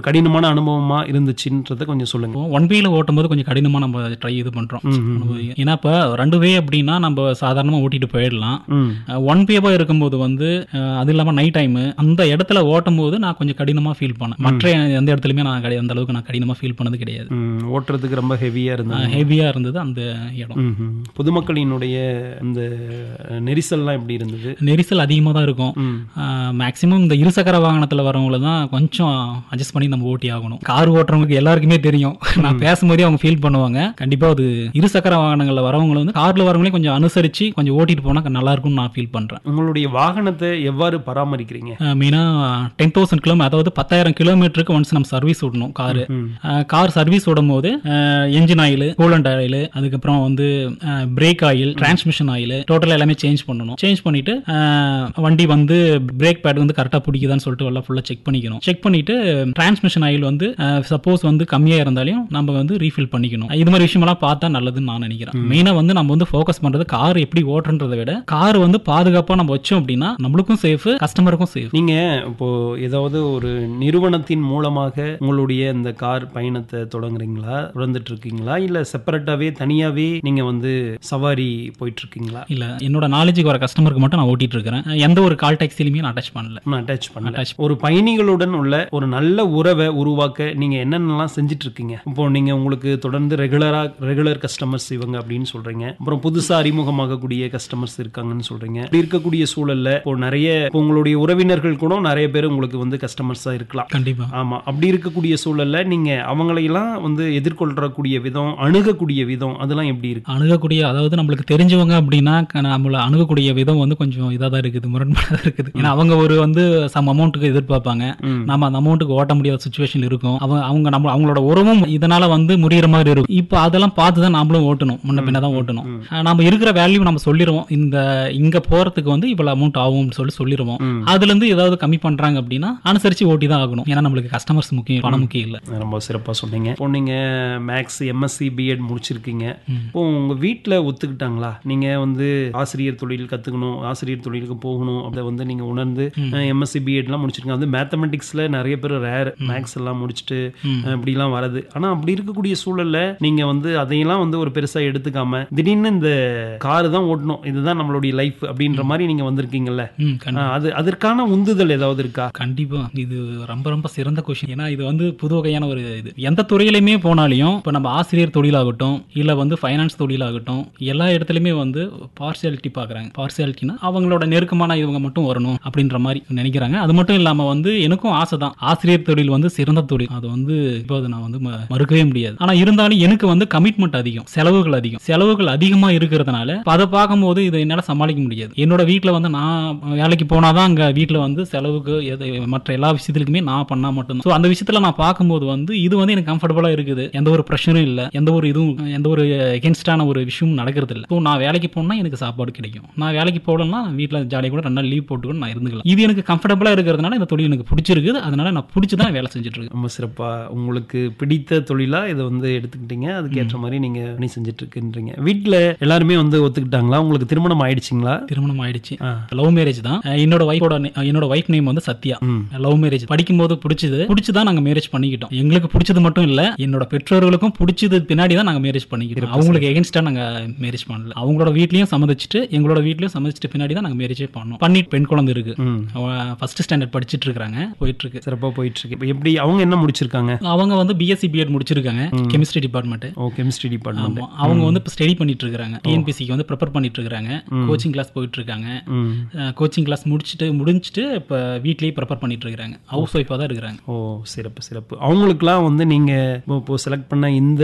கடினமான அனுபவமா இருந்துச்சுன்றத கொஞ்சம் சொல்லுங்க ஒன் வேல ஓட்டும்போது கொஞ்சம் கடினமா நம்ம ட்ரை இது பண்றோம் ம், ம், ஏன்னா இப்போ ரெண்டு வே அப்படின்னா நம்ம சாதாரணமா ஓட்டிட்டு போயிடலாம் ம். ஒன் வேவா இருக்கும்போது வந்து அஹ், அது இல்லாம நைட் டைம் அந்த இடத்துல ஓட்டும் போது நான் கொஞ்சம் கடினமா ஃபீல் பண்ணேன் மற்ற எந்த இடத்துலயுமே நான் கிடையாது அந்த அளவுக்கு நான் கடினமா ஃபீல் பண்ணது கிடையாது ம், ஓட்டுறதுக்கு ரொம்ப ஹெவியா இருந்தது ஹெவியா இருந்தது அந்த இடம் ம், ம். பொதுமக்களினுடைய அந்த நெரிசல்லாம் எப்படி இருந்தது நெரிசல் அதிகமாக தான் இருக்கும் ம். மேக்ஸிமம் இந்த இருசக்கர வாகனத்தில் வரவங்கள தான் கொஞ்சம் அட்ஜஸ்ட் பண்ணி நம்ம ஓட்டி ஆகணும் கார் ஓட்டுறவங்களுக்கு எல்லாருக்குமே தெரியும் நான் பேசும்போதே அவங்க ஃபீல் பண்ணுவாங்க கண்டிப்பாக அது இருசக்கர வாகனங்களில் வரவங்களை வந்து காரில் வரவங்களே கொஞ்சம் அனுசரித்து கொஞ்சம் ஓட்டிட்டு போனால் நல்லா இருக்கும்னு நான் ஃபீல் பண்ணுறேன் உங்களுடைய வாகனத்தை எவ்வாறு பராமரிக்கிறீங்க மெயினாக டென் தௌசண்ட் கிலோமீட்டர் அதாவது பத்தாயிரம் கிலோமீட்டருக்கு ஒன்ஸ் நம்ம சர்வீஸ் விடணும் காரு ம். கார் சர்வீஸ் விடும் போது என்ஜின் ஆயில் கூலண்ட் ஆயில் அதுக்கப்புறம் வந்து பிரேக் ஆயில் டிரான்ஸ்மிஷன் ஆயில் டோட்டலாக எல்லாமே சேஞ்ச் பண்ணணும் சேஞ்ச் பண்ணிட்டு அஹ், வண்டி வந்து பிரேக் பேட் வந்து கரெக்டாக பிடிக்குதான்னு சொல்லிட்டு எல்லாம் ஃபுல்லாக செக் பண்ணிக்கணும் செக் பண்ணிட்டு டிரான்ஸ்மிஷன் ஆயில் வந்து சப்போஸ் வந்து கம்மியாக இருந்தாலும் நம்ம வந்து ரீஃபில் பண்ணிக்கணும் இது மாதிரி விஷயமெல்லாம் பார்த்தா நல்லதுன்னு நான் நினைக்கிறேன் மெயினாக வந்து நம்ம வந்து ஃபோக்கஸ் பண்ணுறது கார் எப்படி ஓட்டுறதை விட கார் வந்து பாதுகாப்பாக நம்ம வச்சோம் அப்படின்னா நம்மளுக்கும் சேஃப் கஸ்டமருக்கும் சேஃப் நீங்க இப்போ ஏதாவது ஒரு நிறுவனத்தின் மூலமாக உங்களுடைய இந்த கார் பயணத்தை தொடங்குறீங்களா தொடர்ந்துட்டு இருக்கீங்களா இல்ல செப்பரேட்டாவே தனியாவே நீங்க வந்து சவாரி போயிட்டு இருக்கீங்களா இல்ல என்னோட நாலேஜுக்கு வர கஸ்டமருக்கு மட்டும் நான் ஓட்டிட்டு இருக்கிறேன் எந்த ஒரு கால் டாக்ஸிலையுமே நான் அட்டாச் பண்ணல நான் அட்டாச் பண்ணல Attach ஒரு பயணிகளுடன் உள்ள ஒரு நல்ல உறவை உருவாக்க நீங்க என்னென்னலாம் செஞ்சுட்டு இருக்கீங்க இப்போ நீங்க உங்களுக்கு தொடர்ந்து ரெகுலரா ரெகுலர் கஸ்டமர்ஸ் இவங்க அப்படின்னு சொல்றீங்க அப்புறம் புதுசா அறிமுகமாகக்கூடிய கஸ்டமர்ஸ் இருக்காங்கன்னு சொல்றீங்க இப்படி இருக்கக்கூடிய சூழல்ல இப்போ நிறைய இப்போ உங்களுடைய உறவினர்கள் கூட நிறைய பேர் உங்களுக்கு வந்து கஸ்டமர்ஸா இருக்கலாம் கண்டிப்பா ஆமா அப்படி இருக்கக்கூடிய சூழல்ல நீங்க அவங்களையெல்லாம் வந்து எதிர்கொள்றக்கூடிய விதம் அணுகக்கூடிய விதம் அதெல்லாம் எப்படி இருக்கு அணுகக்கூடிய அதாவது நம்மளுக்கு தெரிஞ்சவங்க அப்படின்னா க- நம்மள அணுகக்கூடிய விதம் வந்து கொஞ்சம் இதாக தான் இருக்குது முரண்பாடாக இருக்குது ஏன்னா அவங்க ஒரு வந்து சம் அமௌண்ட்டுக்கு எதிர்பார்ப்பாங்க ம். நம்ம அந்த அமௌண்ட்டுக்கு ஓட்ட முடியாத சுச்சுவேஷன் இருக்கும் அவங்க அவங்க நம்ம அவங்களோட உறவும் இதனால வந்து முறியிற மாதிரி இருக்கும் இப்போ அதெல்லாம் பார்த்து தான் நாமளும் ஓட்டணும் முன்ன பின்ன தான் ஓட்டணும் அஹ் நம்ம இருக்கிற வேல்யூ நம்ம சொல்லிடுவோம் இந்த இங்க போறதுக்கு வந்து இவ்வளவு அமௌண்ட் ஆகும்னு சொல்லி சொல்லிடுவோம் ம். அதுல இருந்து ஏதாவது கம்மி பண்றாங்க அப்படின்னா அனுசரிச்சு ஓட்டி தான் ஆகணும் ஏன்னா நம்மளுக்கு கஸ்டமர்ஸ் முக்கியம் பணம் முக்கியம் இல்லை ரொம்ப சிறப்பா சொன்னீங்க இப்போ நீங்க மேக்ஸ் எம்எஸ்சி பிஎட் முடிச்சிருக்கீங்க இப்போ உங்க வீட்ல ஒத்துக்கிட்டாங்களா நீங்க வந்து ஆசிரியர் தொழில் கத்துக்கணும் ஆசிரியர் தொழிலுக்கு போகணும் அதை வந்து நீங்க உணர்ந்து எம்எஸ்சி பிஎட்லாம் முடிச்சிருக்கீங்க அது மேத்தமெட்டிக்ஸ்ல நிறைய பேர் ரேர் மேக்ஸ் எல்லாம் முடிச்சுட்டு ம். அஹ், இப்படிலாம் வருது ஆனா அப்படி இருக்கக்கூடிய சூழல்ல நீங்க வந்து அதையெல்லாம் வந்து ஒரு பெருசா எடுத்துக்காம திடீர்னு இந்த காரு தான் ஓட்டணும் இதுதான் நம்மளுடைய லைஃப் அப்படின்ற மாதிரி நீங்க வந்திருக்கீங்கல்ல ம் கண்டிப்பா அஹ், அது அதற்கான உந்துதல் ஏதாவது இருக்கா கண்டிப்பா இது ரொம்ப ரொம்ப சிறந்த கொஷின் ஏன்னா இது வந்து புது வகையான ஒரு இது எந்த துறையிலுமே போனாலையும் இப்போ நம்ம ஆசிரியர் தொழிலாகட்டும் இல்ல வந்து ஃபைனான்ஸ் தொழிலாகட்டும் எல்லா இடத்துலையுமே வந்து பார்சியாலிட்டி பார்க்குறாங்க பார்சியாலிட்டினா அவங்களோட நெருக்கமான இவங்க மட்டும் வரணும் அப்படின்ற மாதிரி நினைக்கிறாங்க அது மட்டும் இல்லாம வந்து எனக்கும் ஆசை தான் ஆசிரியர் தொழில் வந்து சிறந்த தொழில் அது வந்து இப்போ அதை நான் வந்து ம- மறுக்கவே முடியாது ஆனா இருந்தாலும் எனக்கு வந்து கமிட்மெண்ட் அதிகம் செலவுகள் அதிகம் செலவுகள் அதிகமா இருக்கிறதுனால இப்ப அதை பார்க்கும்போது இதை என்னால சமாளிக்க முடியாது என்னோட வீட்ல வந்து நான் வேலைக்கு போனாதான் அங்க வீட்ல வந்து செலவுக்கு எது மற்ற எல்லா விஷயத்துக்குமே நான் பண்ணா மட்டும்தான் ஸோ அந்த விஷயத்துல நான் பார்க்கும்போது வந்து இது வந்து எனக்கு கம்ஃபர்டபுளா இருக்குது எந்த ஒரு ப்ரெஷரும் இல்லை எந்த ஒரு இதுவும் எந்த ஒரு எகென்ஸ்டான ஒரு விஷயமும் நடக்கிறது இல்லை ஸோ நான் வேலைக்கு போனா எனக்கு சாப்பாடு கிடைக்கும் நான் வேலைக்கு போகலன்னா வீட்டில் ஜாலியாக கூட ரெண்டு நாள் லீவ் போட்டு கூட நான் இருந்துக்கலாம் இது எனக்கு கம்ஃபர்டபுளா இருக்கிறதுனால இந்த தொழில் எனக்கு பிடிச்சிருக்குது அதனால நான் பிடிச்சி தான் வேலை செஞ்சுட்டு இருக்கேன் ரொம்ப சிறப்பா உங்களுக்கு பிடித்த தொழிலா இதை வந்து எடுத்துக்கிட்டீங்க அதுக்கேற்ற மாதிரி நீங்க பணி செஞ்சுட்டு இருக்குன்றீங்க வீட்ல எல்லாருமே வந்து ஒத்துக்கிட்டாங்களா உங்களுக்கு திருமணம் ஆயிடுச்சுங்களா திருமணம் ஆயிடுச்சு ஆ. லவ் மேரேஜ் தான் அஹ் என்னோட ஒய்ஃபோட என்னோட ஒய்ஃப் நேம் வந்து சத்யா ம். லவ் மேரேஜ் படிக்கும்போது பிடிச்சது பிடிச்சி தான் நாங்க மேரேஜ் பண்ணிக்கிட்டோம் எங்களுக்கு பிடிச்சது மட்டும் இல்ல என்னோட பெற்றோர்களுக்கும் பிடிச்சது பின்னாடி தான் நாங்க மேரேஜ் பண்ணிக்கிட்டோம் அவங்களுக்கு எகென்ஸ்டா நாங்க மேரேஜ் பண்ணல அவங்களோட வீட்லயும் சம்மதிச்சுட்டு எங்களோட வீட்லயும் சம்மதிச்சுட்டு பின்னாடி தான் நாங்க மேரேஜே பண்ணோம் பண்ணி பெண் குழந்தை இருக்கு ம் ஃபர்ஸ்ட் ஸ்டாண்டர்ட் படிச்சிட்டு இருக்காங்க போயிட்டு இருக்கு சிறப்பா போயிட்டு இருக்கு இப்போ எப்படி அவங்க என்ன முடிச்சிருக்காங்க அவங்க வந்து பிஎஸ்சி பிஎட் முடிச்சிருக்காங்க கெமிஸ்ட்ரி டிபார்ட்மெண்ட் ஓ கெமிஸ்ட்ரி டிபார்ட்மெண்ட் ஆமா அவங்க வந்து இப்போ ஸ்டடி பண்ணிட்டு இருக்காங்க டிஎன்பிசிக்கு வந்து ப்ரிப்பேர் பண்ணிட்டு இருக்காங்க கோச்சிங் கிளாஸ் போயிட்டு இருக்காங்க ம் கோச்சிங் கிளாஸ் முடிச்சுட்டு முடிஞ்சுட்டு இப்போ வீட்லயே ப்ரிப்பேர் பண்ணிட்டு இருக்காங்க ஹவுஸ் ஒய்ஃபாக தான் இருக்கிறாங்க ஓ சிறப்பு சிறப்பு அவங்களுக்குலாம் வந்து நீங்க இப்போ- இப்போ செலக்ட் பண்ண இந்த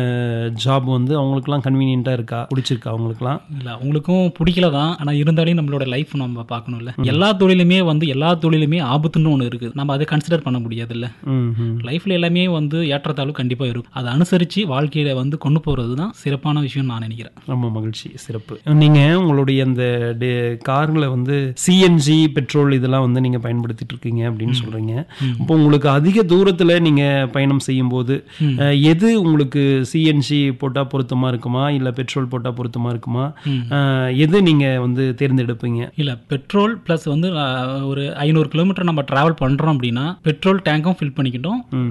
ஜாப் வந்து அவங்களுக்குலாம் கன்வீனியன்ட்டா இருக்கா பிடிச்சிருக்கா அவங்களுக்குலாம் இல்ல அவங்களுக்கும் பிடிக்கல தான் ஆனா இருந்தாலும் நம்மளோட லைஃப் நம்ம பார்க்கணும்ல எல்லா தொழிலுமே வந்து எல்லா தொழிலுமே ஆபத்துன்னு ஒன்று இருக்குது நம்ம அதை கன்சிடர் பண்ண முடியாது இல்ல ம் ம் லைஃப்ல எல்லாமே வந்து ஏற்றத்தாழ்வு கண்டிப்பா இருக்கும் அதை அனுசரிச்சு வாழ்க்கையில வந்து கொண்டு போறது தான் சிறப்பான விஷயம் நான் நினைக்கிறேன் ரொம்ப மகிழ்ச்சி சிறப்பு நீங்க உங்களுடைய அந்த கார்களை வந்து சிஎன்ஜி பெட்ரோல் இதெல்லாம் வந்து நீங்க பயன்படுத்திட்டு இருக்கீங்க அப்படின்னு சொல்றீங்க இப்போ உங்களுக்கு அதிக தூரத்துல நீங்க பயணம் செய்யும் போது அஹ், எது உங்களுக்கு சிஎன்ஜி போட்டா பொருத்தமா இருக்குமா இல்ல பெட்ரோல் போட்டா பொருத்தமா இருக்குமா ம். அஹ், எது நீங்க வந்து தேர்ந்தெடுப்பீங்க இல்ல பெட்ரோல் பிளஸ் வந்து அஹ், ஒரு ஐநூறு கிலோமீட்டர் நம்ம டிராவல் பண்றோம் அப்படின்னா பெட்ரோல் டேங்க்கும் ஃபில் பண்ணிக்கிட்டோம் ம்.